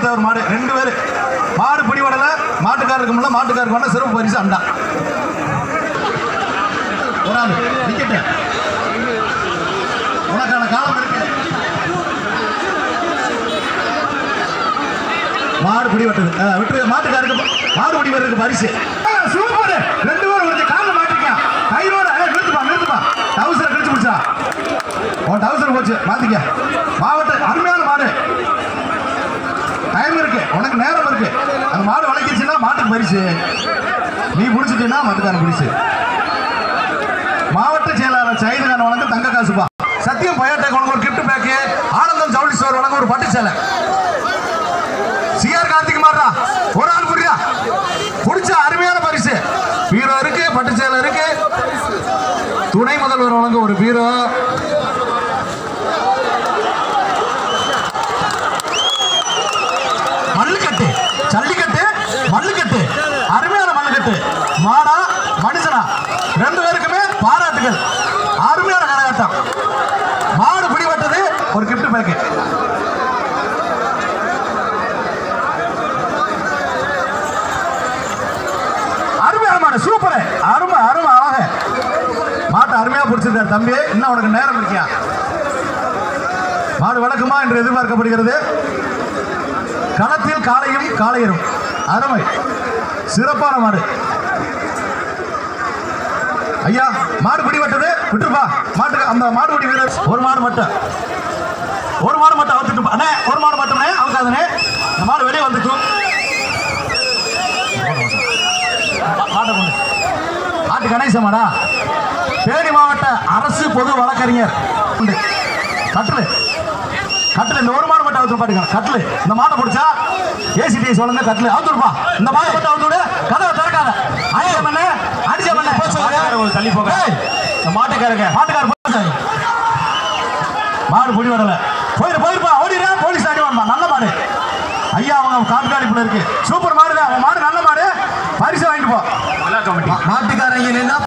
கொடுத்த ஒரு மாடு ரெண்டு பேர் மாடு பிடிபடல மாட்டுக்காரருக்கு முன்ன மாட்டுக்காருக்கு வேணா சிறப்பு பரிசு அண்டா ஒரு ஆள் நிக்கட்டு உனக்கான காலம் இருக்கு மாடு பிடி வெட்டுது ஆ, விட்டு மாட்டுக்காருக்கு மாடு பிடி வெட்டுறதுக்கு பரிசு ஆ, சூப்பர் ரெண்டு பேரும் ஒரு காலில் மாட்டிக்க கையோட ஏய், நிறுத்துப்பா நிறுத்துப்பா டவுசரை கழிச்சு பிடிச்சா உன் டவுசர் போச்சு மாத்திக்க மாவட்ட அருமையான மாடு டைம் இருக்கு உனக்கு நேரம் இருக்கு அந்த மாடு வளைக்கிச்சுன்னா மாட்டுக்கு பரிசு நீ பிடிச்சிட்டீங்கன்னா மாட்டுக்காரன் பரிசு மாவட்ட செயலாளர் சைதுகான் வழங்க தங்க காசுப்பா சத்தியம் பயோடெக் உனக்கு ஒரு கிஃப்ட் பேக்கு ஆனந்தம் ஜவுளி ஸ்டோர் வழங்க ஒரு பட்டு சேலை சிஆர் கார்த்திக் மாறா ஒரு ஆள் புரியா பிடிச்ச அருமையான பரிசு பீரோ இருக்கு பட்டு சேலை இருக்கு துணை முதல்வர் வழங்க ஒரு பீரோ மல்லுக்கட்டு ஜல்லிக்கட்டு மல்லுக்கட்டு அருமையான மல்லுக்கட்டு மாடா மனுஷனா ரெண்டு பேருக்குமே பாராட்டுகள் அருமையான கரகாட்டம் மாடு பிடிபட்டது ஒரு கிஃப்ட் பேக்கு அருமையான மாடு சூப்பர் அருமை அருமை அழக மாட்டை அருமையா பிடிச்சிருக்காரு தம்பி இன்னும் உனக்கு நேரம் இருக்கியா மாடு வழக்குமா என்று எதிர்பார்க்கப்படுகிறது களத்தில் காளையும் காளையரும் அருமை சிறப்பான மாடு ஐயா மாடு பிடிபட்டது விட்டுருப்பா மாட்டுக்கு அந்த மாடு பிடி வீரர் ஒரு மாடு மட்டும் ஒரு மாடு மட்டும் அவுத்துட்டு அண்ணே ஒரு மாடு மட்டுமே அவுக்காதுனே இந்த மாடு வெளியே வந்துட்டு மா- மாட்டை கொண்டு மாட்டு கணேசமாடா தேனி மாவட்ட அரசு பொது வழக்கறிஞர் உண்டு கட்டில் கட்டில் இந்த ஒரு மாடு மட்டும் அவுத்து பாட்டுங்க கட்டில் இந்த மாட்டை பிடிச்சா ஏசிடி சொல்லுங்க கட்டில் அவுத்துருப்பா இந்த மாட்டை மட்டும் அவுத்து விடு கதவை திறக்காத அடிச்ச மண்ணு அடிச்ச மண்ணு தள்ளி போக மாட்டுக்காரங்க மாட்டுக்கார போட்டாங்க மாடு பிடி வரல போயிரு போயிருப்பா ஓடிடுறா போலீஸ் அடிவான்மா நல்ல மாடு ஐயா அவங்க காட்டுக்காடிப்புல இருக்கு சூப்பர் மாடு தான் அவன் மாடு நல்ல மாடு பரிசு வாங்கிட்டு போ விழா கமிட்டி மாட்டுக்காரங்க இல்லைன்னா